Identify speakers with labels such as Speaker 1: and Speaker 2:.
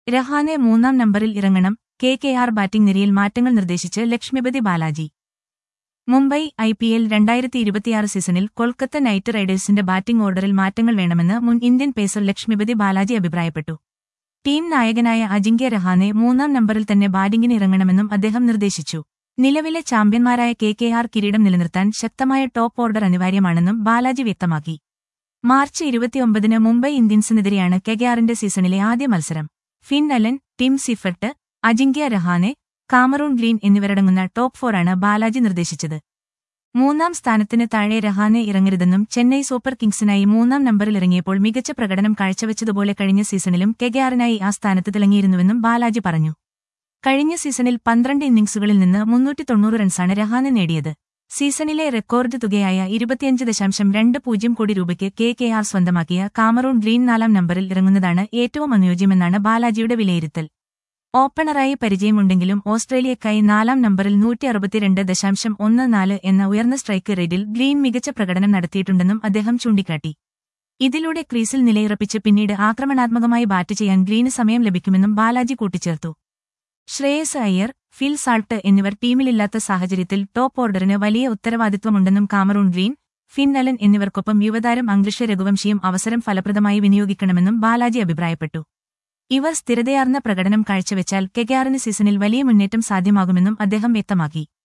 Speaker 1: രഹാനെ മൂന്നാം നമ്പറിൽ ഇറങ്ങണം കെ കെ ആർ ബാറ്റിംഗ് നിരയിൽ മാറ്റങ്ങൾ നിർദ്ദേശിച്ച് Lakshmipathy Balaji Mumbai I P L രണ്ടായിരത്തി ഇരുപത്തിയാറ് സീസണിൽ കൊൽക്കത്ത നൈറ്റ് റൈഡേഴ്സിന്റെ ബാറ്റിംഗ് ഓർഡറിൽ മാറ്റങ്ങൾ വേണമെന്ന് മുൻ ഇന്ത്യൻ പേസർ ലക്ഷ്മിപതി ബാലാജി അഭിപ്രായപ്പെട്ടു ടീം നായകനായ അജിങ്ക്യ രഹാനെ മൂന്നാം നമ്പറിൽ തന്നെ ബാറ്റിംഗിന് ഇറങ്ങണമെന്നും അദ്ദേഹം നിർദ്ദേശിച്ചു നിലവിലെ ചാമ്പ്യന്മാരായ കെ കെ ആർ കിരീടം നിലനിർത്താൻ ശക്തമായ ടോപ്പ് ഓർഡർ അനിവാര്യമാണെന്നും ബാലാജി വ്യക്തമാക്കി മാർച്ച് ഇരുപത്തിയൊമ്പതിന് മുംബൈ ഇന്ത്യൻസിനെതിരെയാണ് കെഗാറിന്റെ സീസണിലെ ആദ്യ മത്സരം Finn Allen Tim Seifert Ajinkya Rahane Cameron Green എന്നിവരടങ്ങുന്ന ടോപ്പ് ഫോറാണ് ബാലാജി നിർദ്ദേശിച്ചത് മൂന്നാം സ്ഥാനത്തിന് താഴെ രഹാനെ ഇറങ്ങരുതെന്നും ചെന്നൈ സൂപ്പർ കിങ്സിനായി മൂന്നാം നമ്പറിൽ ഇറങ്ങിയപ്പോൾ മികച്ച പ്രകടനം കാഴ്ചവെച്ചതുപോലെ കഴിഞ്ഞ സീസണിലും കെഗാറിനായി ആ സ്ഥാനത്ത് തിളങ്ങിയിരുന്നുവെന്നും ബാലാജി പറഞ്ഞു കഴിഞ്ഞ സീസണിൽ പന്ത്രണ്ട് ഇന്നിംഗ്സുകളിൽ നിന്ന് മുന്നൂറ്റി തൊണ്ണൂറ് റൺസാണ് രഹാനെ നേടിയത് സീസണിലെ റെക്കോർഡ് തുകയായ ഇരുപത്തിയഞ്ച് ദശാംശം രണ്ട് പൂജ്യം കോടി രൂപയ്ക്ക് കെ കെ ആർ സ്വന്തമാക്കിയ കാമറൂൺ ഗ്രീൻ നാലാം നമ്പറിൽ ഇറങ്ങുന്നതാണ് ഏറ്റവും അനുയോജ്യമെന്നാണ് ബാലാജിയുടെ വിലയിരുത്തൽ ഓപ്പണറായി പരിചയമുണ്ടെങ്കിലും ഓസ്ട്രേലിയക്കായി നാലാം നമ്പറിൽ നൂറ്റി അറുപത്തിരണ്ട് ദശാംശം ഒന്ന് നാല് എന്ന ഉയർന്ന സ്ട്രൈക്ക് റേറ്റിൽ ഗ്രീൻ മികച്ച പ്രകടനം നടത്തിയിട്ടുണ്ടെന്നും അദ്ദേഹം ചൂണ്ടിക്കാട്ടി ഇതിലൂടെ ക്രീസിൽ നിലയുറപ്പിച്ച് പിന്നീട് ആക്രമണാത്മകമായി ബാറ്റ് ചെയ്യാൻ ഗ്രീന് സമയം ലഭിക്കുമെന്നും ബാലാജി കൂട്ടിച്ചേർത്തു ശ്രേയസ് അയ്യർ ഫിൽ സാൾട്ട് എന്നിവർ ടീമിലില്ലാത്ത സാഹചര്യത്തിൽ ടോപ്പ് ഓർഡറിന് വലിയ ഉത്തരവാദിത്വമുണ്ടെന്നും കാമറൂൺ ഗ്രീൻ ഫിൻ അലൻ എന്നിവർക്കൊപ്പം യുവതാരം അംഗ്ലിഷ രഘുവംശിയും അവസരം ഫലപ്രദമായി വിനിയോഗിക്കണമെന്നും ബാലാജി അഭിപ്രായപ്പെട്ടു ഇവർ സ്ഥിരതയാർന്ന പ്രകടനം കാഴ്ചവെച്ചാൽ കെഗാറിന് സീസണിൽ വലിയ മുന്നേറ്റം സാധ്യമാകുമെന്നും അദ്ദേഹം വ്യക്തമാക്കി